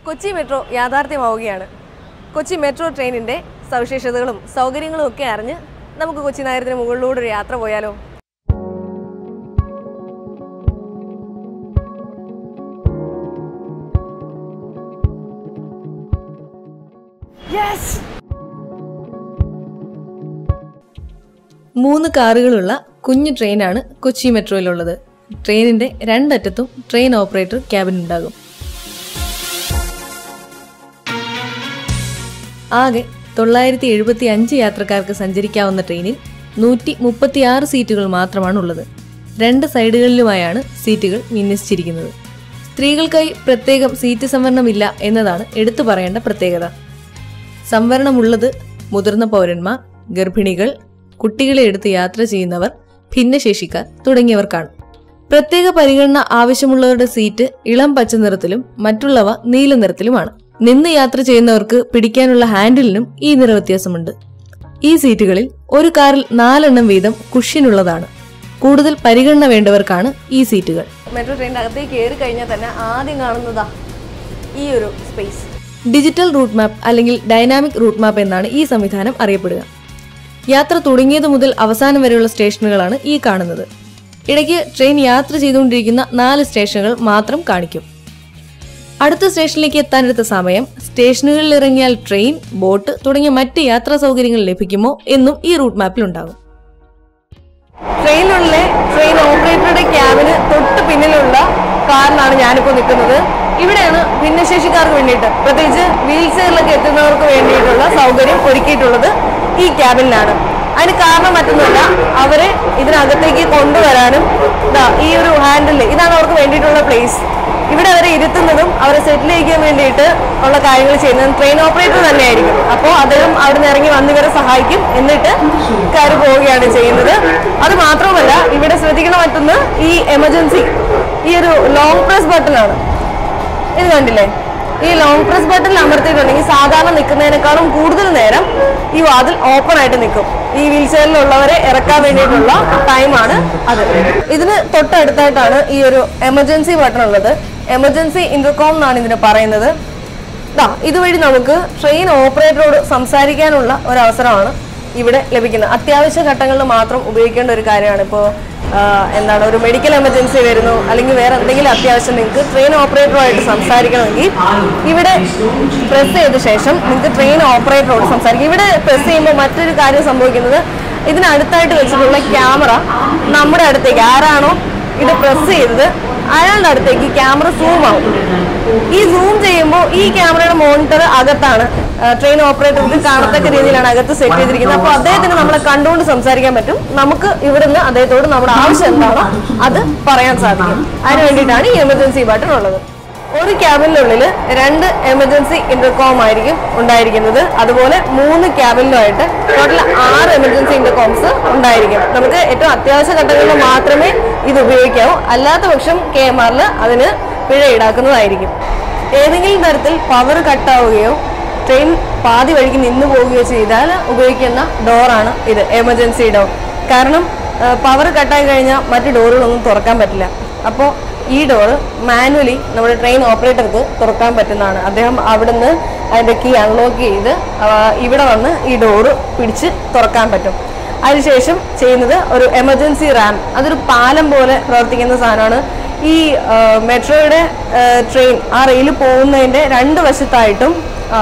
Kochi metro യാഥാർത്ഥ്യമാവുകയാണ് Kochi metro ട്രെയിനിൻ്റെ സവിശേഷതകളും സൗകര്യങ്ങളും ഒക്കെ അറിഞ്ഞ് നമുക്ക് കൊച്ചി നഗരത്തിന് മുകളിലൂടെ ഒരു യാത്ര പോയാലോ മൂന്ന് കാറുകളുള്ള കുഞ്ഞു ട്രെയിനാണ് കൊച്ചി മെട്രോയിലുള്ളത് ട്രെയിനിന്റെ രണ്ടറ്റത്തും ട്രെയിൻ ഓപ്പറേറ്റർ ക്യാബിൻ ഉണ്ടാകും ആകെ തൊള്ളായിരത്തി എഴുപത്തി അഞ്ച് യാത്രക്കാർക്ക് സഞ്ചരിക്കാവുന്ന ട്രെയിനിൽ നൂറ്റി മുപ്പത്തിയാറ് സീറ്റുകൾ മാത്രമാണുള്ളത് രണ്ട് സൈഡുകളിലുമായാണ് സീറ്റുകൾ വിന്യസിച്ചിരിക്കുന്നത് സ്ത്രീകൾക്കായി പ്രത്യേകം സീറ്റ് സംവരണമില്ല എന്നതാണ് എടുത്തു പറയേണ്ട പ്രത്യേകത സംവരണമുള്ളത് മുതിർന്ന പൗരന്മാർ ഗർഭിണികൾ കുട്ടികളെ എടുത്ത് യാത്ര ചെയ്യുന്നവർ ഭിന്നശേഷിക്കാർ തുടങ്ങിയവർക്കാണ് പ്രത്യേക പരിഗണന ആവശ്യമുള്ളവരുടെ സീറ്റ് ഇളം പച്ച നിറത്തിലും മറ്റുള്ളവ നീല നിറത്തിലുമാണ് നിന്ന് യാത്ര ചെയ്യുന്നവർക്ക് പിടിക്കാനുള്ള ഹാൻഡിലിനും ഈ നിറവ്യത്യാസമുണ്ട് ഈ സീറ്റുകളിൽ ഒരു കാറിൽ നാലെണ്ണം വീതം കുഷ്യനുള്ളതാണ് കൂടുതൽ പരിഗണന വേണ്ടവർക്കാണ് ഈ സീറ്റുകൾ മെട്രോ ട്രെയിനിന്റെ അകത്തേക്ക് കയറി കഴിഞ്ഞാൽ തന്നെ ആദ്യം കാണുന്നതാ ഈ ഒരു സ്പേസ് ഡിജിറ്റൽ റൂട്ട് മാപ്പ് അല്ലെങ്കിൽ ഡൈനാമിക് റൂട്ട് മാപ്പ് എന്നാണ് ഈ സംവിധാനം അറിയപ്പെടുക യാത്ര തുടങ്ങിയത് മുതൽ അവസാനം വരെയുള്ള സ്റ്റേഷനുകളാണ് ഈ കാണുന്നത് ഇടയ്ക്ക് ട്രെയിൻ യാത്ര ചെയ്തുകൊണ്ടിരിക്കുന്ന നാല് സ്റ്റേഷനുകൾ മാത്രം കാണിക്കും അടുത്ത സ്റ്റേഷനിലേക്ക് എത്താനെടുത്ത സമയം സ്റ്റേഷനുകളിൽ ഇറങ്ങിയാൽ ട്രെയിൻ ബോട്ട് തുടങ്ങിയ മറ്റ് യാത്രാ സൗകര്യങ്ങൾ ലഭിക്കുമോ എന്നും ഈ റൂട്ട് മാപ്പിൽ ഉണ്ടാകും ട്രെയിനിനുള്ളിലെ ട്രെയിൻ ഓപ്പറേറ്ററുടെ ക്യാബിന് തൊട്ട് പിന്നിലുള്ള കാറിലാണ് ഞാനിപ്പോൾ നിൽക്കുന്നത് ഇവിടെയാണ് ഭിന്നശേഷിക്കാർക്ക് വേണ്ടിയിട്ട് പ്രത്യേകിച്ച് വീൽ ചെയറിലൊക്കെ എത്തുന്നവർക്ക് വേണ്ടിയിട്ടുള്ള സൗകര്യം ഒരുക്കിയിട്ടുള്ളത് ഈ ക്യാബിനിലാണ് അതിന് കാരണം മറ്റൊന്നുമല്ല അവരെ ഇതിനകത്തേക്ക് കൊണ്ടുവരാനും ഇതാ ഈ ഒരു ഹാൻഡിൽ ഇതാണ് അവർക്ക് വേണ്ടിയിട്ടുള്ള പ്ലേസ് ഇവിടെ അവരെ ഇരുത്തുന്നതും അവരെ സെറ്റിൽ ചെയ്യിക്കാൻ വേണ്ടിയിട്ട് ഉള്ള കാര്യങ്ങൾ ചെയ്യുന്നതും ട്രെയിൻ ഓപ്പറേറ്റർ തന്നെയായിരിക്കും അപ്പോൾ അദ്ദേഹം അവിടെ നിന്ന് ഇറങ്ങി വന്ന് ഇവരെ സഹായിക്കും എന്നിട്ട് കയറി പോവുകയാണ് ചെയ്യുന്നത് അത് മാത്രമല്ല ഇവിടെ ശ്രദ്ധിക്കണ മറ്റൊന്ന് ഈ എമർജൻസി ഈ ഒരു ലോങ് പ്രസ് ബട്ടണാണ് ഇത് കണ്ടില്ലേ ഈ ലോങ് പ്രസ് ബട്ടണിൽ അമർത്തിയിട്ടുണ്ടെങ്കിൽ സാധാരണ നിൽക്കുന്നതിനേക്കാളും കൂടുതൽ നേരം ഈ വാതിൽ ഓപ്പൺ ആയിട്ട് നിൽക്കും ഈ വീൽ ചെയറിലുള്ളവരെ ഇറക്കാൻ വേണ്ടിയിട്ടുള്ള ടൈമാണ് അത് ഇതിന് തൊട്ടടുത്തായിട്ടാണ് ഈ ഒരു എമർജൻസി ബട്ടൺ ഉള്ളത് എമർജൻസി ഇന്റർകോം എന്നാണ് ഇതിന് പറയുന്നത് ദാ ഇതുവഴി നമുക്ക് ട്രെയിൻ ഓപ്പറേറ്ററോട് സംസാരിക്കാനുള്ള ഒരു അവസരമാണ് ഇവിടെ ലഭിക്കുന്നത് അത്യാവശ്യ ഘട്ടങ്ങളിൽ മാത്രം ഉപയോഗിക്കേണ്ട ഒരു കാര്യമാണ് ഇപ്പോൾ എന്താണ് ഒരു മെഡിക്കൽ എമർജൻസി വരുന്നു അല്ലെങ്കിൽ വേറെ എന്തെങ്കിലും അത്യാവശ്യം നിങ്ങൾക്ക് ട്രെയിൻ ഓപ്പറേറ്ററുമായിട്ട് സംസാരിക്കണമെങ്കിൽ ഇവിടെ പ്രസ് ചെയ്ത ശേഷം നിങ്ങൾക്ക് ട്രെയിൻ ഓപ്പറേറ്ററോട് സംസാരിക്കാം ഇവിടെ പ്രസ് ചെയ്യുമ്പോൾ മറ്റൊരു കാര്യം സംഭവിക്കുന്നത് ഇതിനടുത്തായിട്ട് വെച്ചിട്ടുള്ള ക്യാമറ നമ്മുടെ അടുത്തേക്ക് ആരാണോ ഇത് പ്രസ് ചെയ്തത് അയാളുടെ അടുത്തേക്ക് ക്യാമറ സൂം ആവും ഈ സൂം ചെയ്യുമ്പോൾ ഈ ക്യാമറയുടെ മോണിറ്റർ അകത്താണ് ട്രെയിൻ ഓപ്പറേറ്റർക്ക് കാണത്തക്ക രീതിയിലാണ് അകത്ത് സെറ്റ് ചെയ്തിരിക്കുന്നത് അപ്പോൾ അദ്ദേഹത്തിന് നമ്മളെ കണ്ടുകൊണ്ട് സംസാരിക്കാൻ പറ്റും നമുക്ക് ഇവിടുന്ന് അദ്ദേഹത്തോട് നമ്മുടെ ആവശ്യം എന്താണോ അത് പറയാൻ സാധിക്കും അതിന് വേണ്ടിയിട്ടാണ് ഈ എമർജൻസി ബട്ടൺ ഉള്ളത് ഒരു ക്യാബിനുള്ളിൽ രണ്ട് എമർജൻസി ഇന്റർകോം ആയിരിക്കും ഉണ്ടായിരിക്കുന്നത് അതുപോലെ മൂന്ന് ക്യാബിനിലുമായിട്ട് ടോട്ടൽ ആറ് എമർജൻസി ഇന്റർകോംസ് ഉണ്ടായിരിക്കും നമുക്ക് ഏറ്റവും അത്യാവശ്യ ഘട്ടങ്ങളിൽ മാത്രമേ ഇത് ഉപയോഗിക്കാവൂ അല്ലാത്ത പക്ഷം കെ എം ആറിൽ അതിന് പിഴ ഈടാക്കുന്നതായിരിക്കും ഏതെങ്കിലും തരത്തിൽ പവർ കട്ടാവുകയോ ട്രെയിൻ പാതി വഴിക്ക് നിന്നു പോവുകയോ ചെയ്താൽ ഉപയോഗിക്കുന്ന ഡോറാണ് ഇത് എമർജൻസി ഡോർ കാരണം പവർ കട്ടായി കഴിഞ്ഞാൽ മറ്റ് ഡോറുകളൊന്നും തുറക്കാൻ പറ്റില്ല അപ്പോൾ ഈ ഡോറ് മാനുവലി നമ്മുടെ ട്രെയിൻ ഓപ്പറേറ്റർക്ക് തുറക്കാൻ പറ്റുന്നതാണ് അദ്ദേഹം അവിടുന്ന് അതിൻ്റെ കീ അൺലോക്ക് ചെയ്ത് ആ, ഇവിടെ വന്ന് ഈ ഡോറ് പിടിച്ച് തുറക്കാൻ പറ്റും അതിനുശേഷം ചെയ്യുന്നത് ഒരു എമർജൻസി റാം അതൊരു പാലം പോലെ പ്രവർത്തിക്കുന്ന സാധനമാണ് ഈ ആ, മെട്രോയുടെ ആ, ട്രെയിൻ ആ റെയിൽ പോകുന്നതിൻ്റെ രണ്ട് വശത്തായിട്ടും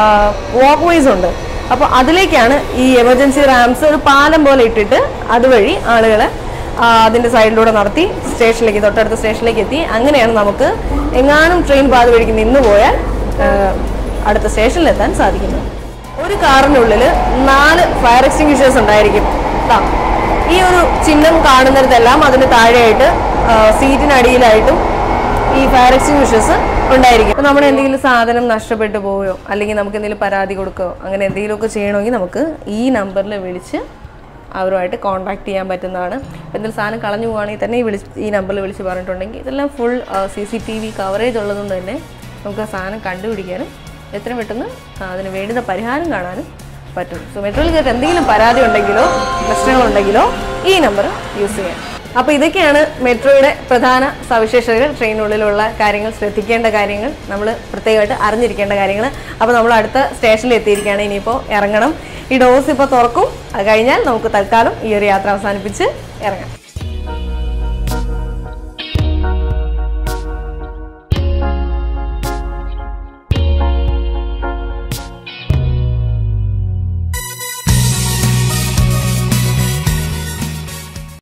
വാക്ക് വേസ് ഉണ്ട് അപ്പോൾ അതിലേക്കാണ് ഈ എമർജൻസി റാംസ് ഒരു പാലം പോലെ ഇട്ടിട്ട് അതുവഴി ആളുകളെ ആ, അതിന്റെ സൈഡിലൂടെ നടത്തി സ്റ്റേഷനിലേക്ക് തൊട്ടടുത്ത സ്റ്റേഷനിലേക്ക് എത്തി അങ്ങനെയാണ് നമുക്ക് എങ്ങാനും ട്രെയിൻ പാത വഴിക്ക് നിന്ന് പോയാൽ ആ, അടുത്ത സ്റ്റേഷനിലെത്താൻ സാധിക്കുന്നത് ഒരു കാറിനുള്ളിൽ നാല് ഫയർ എക്സ്റ്റിങ്വിഷേഴ്സ് ഉണ്ടായിരിക്കും ദാ, ഈ ഒരു ചിഹ്നം കാണുന്നിടത്തെല്ലാം അതിന് താഴെയായിട്ട് ആ, സീറ്റിനടിയിലായിട്ടും ഈ ഫയർ എക്സ്റ്റിങ്വിഷേഴ്സ് ഉണ്ടായിരിക്കും അപ്പോൾ നമ്മുടെ എന്തെങ്കിലും സാധനം നഷ്ടപ്പെട്ടു പോവുകയോ അല്ലെങ്കിൽ നമുക്ക് എന്തെങ്കിലും പരാതി കൊടുക്കുകയോ അങ്ങനെ എന്തെങ്കിലുമൊക്കെ ചെയ്യണമെങ്കിൽ നമുക്ക് ഈ നമ്പറിൽ വിളിച്ച് അവരുമായിട്ട് കോൺടാക്ട് ചെയ്യാൻ പറ്റുന്നതാണ് എന്തെങ്കിലും സാധനം കളഞ്ഞു പോവുകയാണെങ്കിൽ തന്നെ ഈ വിളിച്ച് ഈ നമ്പറിൽ വിളിച്ച് പറഞ്ഞിട്ടുണ്ടെങ്കിൽ ഇതെല്ലാം full C C T V coverage ഉള്ളതുകൊണ്ട് തന്നെ നമുക്ക് ആ സാധനം കണ്ടുപിടിക്കാനും എത്രയും പെട്ടെന്ന് ആ, അതിന് വേണ്ടുന്ന പരിഹാരം കാണാനും പറ്റും സോ മെട്രോയിൽ കയറി എന്തെങ്കിലും പരാതി ഉണ്ടെങ്കിലോ പ്രശ്നങ്ങളുണ്ടെങ്കിലോ ഈ നമ്പർ യൂസ് ചെയ്യാം അപ്പോൾ ഇതൊക്കെയാണ് മെട്രോയുടെ പ്രധാന സവിശേഷതകൾ ട്രെയിനുള്ളിലുള്ള കാര്യങ്ങൾ ശ്രദ്ധിക്കേണ്ട കാര്യങ്ങൾ നമ്മൾ പ്രത്യേകമായിട്ട് അറിഞ്ഞിരിക്കേണ്ട കാര്യങ്ങൾ അപ്പോൾ നമ്മൾ അടുത്ത സ്റ്റേഷനിൽ എത്തിയിരിക്കുകയാണ് ഇനിയിപ്പോൾ ഇറങ്ങണം ഈ ഡോസ് ഇപ്പോൾ തുറക്കും അത് കഴിഞ്ഞാൽ നമുക്ക് തൽക്കാലം ഈ ഒരു യാത്ര അവസാനിപ്പിച്ച് ഇറങ്ങാം